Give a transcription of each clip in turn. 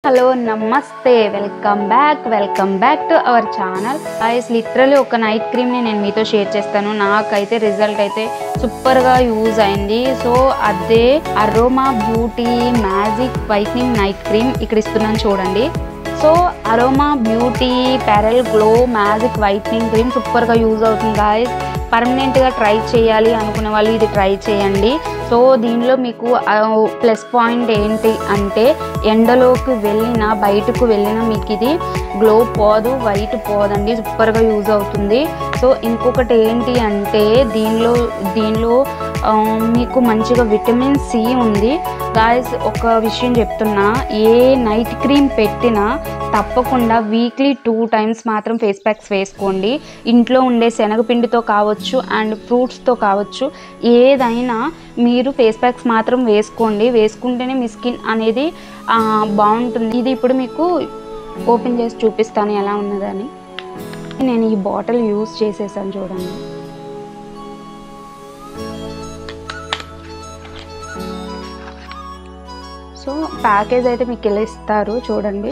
hello నమస్తే welcome back welcome back to our channel guys literally ఒక night క్రీమ్ని నేను మీతో షేర్ చేస్తాను నాకైతే రిజల్ట్ అయితే సూపర్గా యూజ్ అయింది సో అదే aroma beauty magic whitening night cream ఇక్కడ ఇస్తున్నాను చూడండి so aroma beauty pearl glow magic whitening cream సూపర్గా యూజ్ అవుతుంది గాయస్ పర్మనెంట్గా ట్రై చేయాలి అనుకునే వాళ్ళు ఇది ట్రై చేయండి సో దీనిలో మీకు ప్లస్ పాయింట్ ఏంటి అంటే ఎండలోకి వెళ్ళిన బయటకు వెళ్ళిన మీకు ఇది గ్లో పోదు వైట్ పోదండి సూపర్గా యూజ్ అవుతుంది సో ఇంకొకటి ఏంటి అంటే దీనిలో దీనిలో ఆ, మీకు మంచిగా విటమిన్ సి ఉంది గాయస్ ఒక విషయం చెప్తున్నా ఏ నైట్ క్రీమ్ పెట్టినా తప్పకుండా వీక్లీ టూ టైమ్స్ మాత్రం ఫేస్ ప్యాక్స్ వేసుకోండి ఇంట్లో ఉండే శనగపిండితో కావచ్చు అండ్ ఫ్రూట్స్తో కావచ్చు ఏదైనా మీరు ఫేస్ ప్యాక్స్ మాత్రం వేసుకోండి వేసుకుంటేనే మీ స్కిన్ అనేది ఆ, బాగుంటుంది ఇది ఇప్పుడు మీకు ఓపెన్ చేసి చూపిస్తాను ఎలా ఉన్నదని నేను ఈ బాటిల్ యూస్ చేసేసాను చూడండి సో ప్యాకేజ్ అయితే మీకు ఇలా ఇస్తారు చూడండి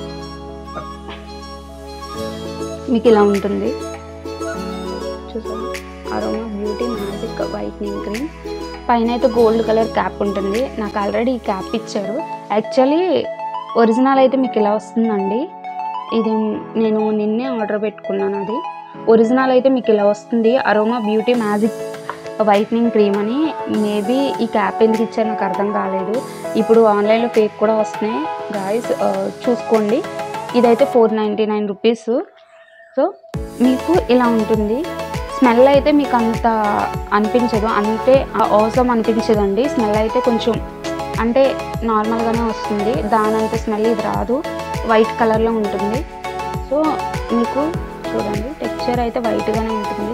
మీకు ఇలా ఉంటుంది చూసారా aroma beauty magic whitening cream పైన అయితే గోల్డ్ కలర్ క్యాప్ ఉంటుంది నాకు ఆల్రెడీ ఈ క్యాప్ ఇచ్చారు యాక్చువల్లీ ఒరిజినల్ అయితే మీకు ఇలా వస్తుందండి ఇది నేను నిన్నే ఆర్డర్ పెట్టుకున్నాను అది ఒరిజినల్ అయితే మీకు ఇలా వస్తుంది aroma beauty magic whitening cream అని మేబీ ఈ క్యాప్ ఎందుకు ఇచ్చారు నాకు అర్థం కాలేదు ఇప్పుడు ఆన్లైన్లో ఫేక్ కూడా వస్తున్నాయి గాయస్ చూసుకోండి ఇదైతే four ninety nine rupees so మీకు ఇలా ఉంటుంది స్మెల్ అయితే మీకు అంత అనిపించదు అంటే అవసరం అనిపించదండి స్మెల్ అయితే కొంచెం అంటే నార్మల్గానే వస్తుంది దానంత స్మెల్ ఇది రాదు వైట్ కలర్లో ఉంటుంది సో మీకు చూడండి టెక్స్చర్ అయితే వైట్గానే ఉంటుంది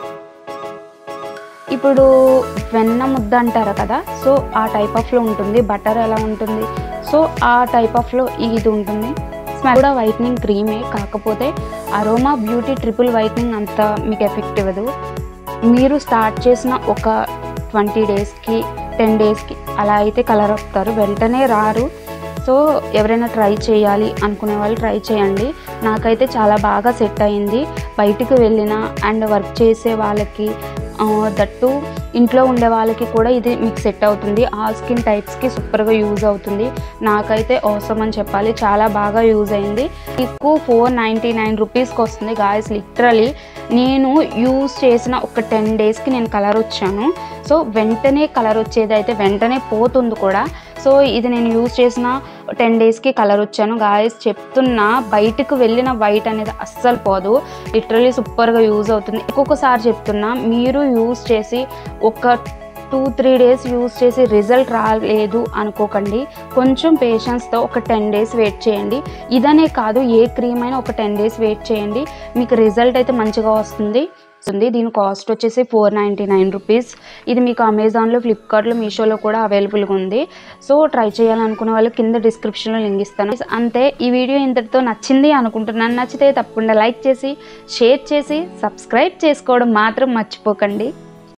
ఇప్పుడు వెన్న ముద్ద అంటారు కదా సో ఆ టైప్ ఆఫ్లో ఉంటుంది బటర్ ఎలా ఉంటుంది సో ఆ టైప్ ఆఫ్లో ఇది ఉంటుంది స్మెల్ కూడా వైట్నింగ్ క్రీమే కాకపోతే అరోమా బ్యూటీ ట్రిపుల్ వైట్నింగ్ అంత మీకు ఎఫెక్ట్ ఇవ్వదు మీరు స్టార్ట్ చేసిన ఒక ట్వంటీ డేస్కి టెన్ డేస్కి అలా అయితే కలర్ వస్తారు వెంటనే రారు సో ఎవరైనా ట్రై చేయాలి అనుకునే వాళ్ళు ట్రై చేయండి నాకైతే చాలా బాగా సెట్ అయింది బయటికి వెళ్ళిన అండ్ వర్క్ చేసే వాళ్ళకి ఆ, దట్టు ఇంట్లో ఉండే వాళ్ళకి కూడా ఇది మీకు సెట్ అవుతుంది ఆ స్కిన్ టైప్స్కి సూపర్గా యూజ్ అవుతుంది నాకైతే అవసరం అని చెప్పాలి చాలా బాగా యూజ్ అయింది మీకు ఫోర్ నైంటీ నైన్ రూపీస్కి వస్తుంది గాయస్ లిటరలీ నేను యూజ్ చేసిన ఒక టెన్ డేస్కి నేను కలర్ వచ్చాను సో వెంటనే కలర్ వచ్చేది అయితే వెంటనే పోతుంది కూడా సో ఇది నేను యూజ్ చేసిన టెన్ డేస్కి కలర్ వచ్చాను గాయస్ చెప్తున్నా బయటకు వెళ్ళిన వైట్ అనేది అస్సలు పోదు లిటరలీ సూపర్గా యూజ్ అవుతుంది ఒక్కొక్కసారి చెప్తున్నా మీరు యూజ్ చేసి ఒక టూ త్రీ డేస్ యూజ్ చేసి రిజల్ట్ రాలేదు అనుకోకండి కొంచెం పేషెన్స్తో ఒక టెన్ డేస్ వెయిట్ చేయండి ఇదనే కాదు ఏ క్రీమ్ అయినా ఒక టెన్ డేస్ వెయిట్ చేయండి మీకు రిజల్ట్ అయితే మంచిగా వస్తుంది వస్తుంది దీని కాస్ట్ వచ్చేసి ఫోర్ నైంటీ నైన్ రూపీస్ ఇది మీకు అమెజాన్లో ఫ్లిప్కార్ట్లో మీషోలో కూడా అవైలబుల్గా ఉంది సో ట్రై చేయాలనుకునే వాళ్ళు కింద డిస్క్రిప్షన్లో లింక్ ఇస్తాను అంతే ఈ వీడియో ఇంతటితో నచ్చింది అనుకుంటున్నాను నచ్చితే తప్పకుండా లైక్ చేసి షేర్ చేసి సబ్స్క్రైబ్ చేసుకోవడం మాత్రం మర్చిపోకండి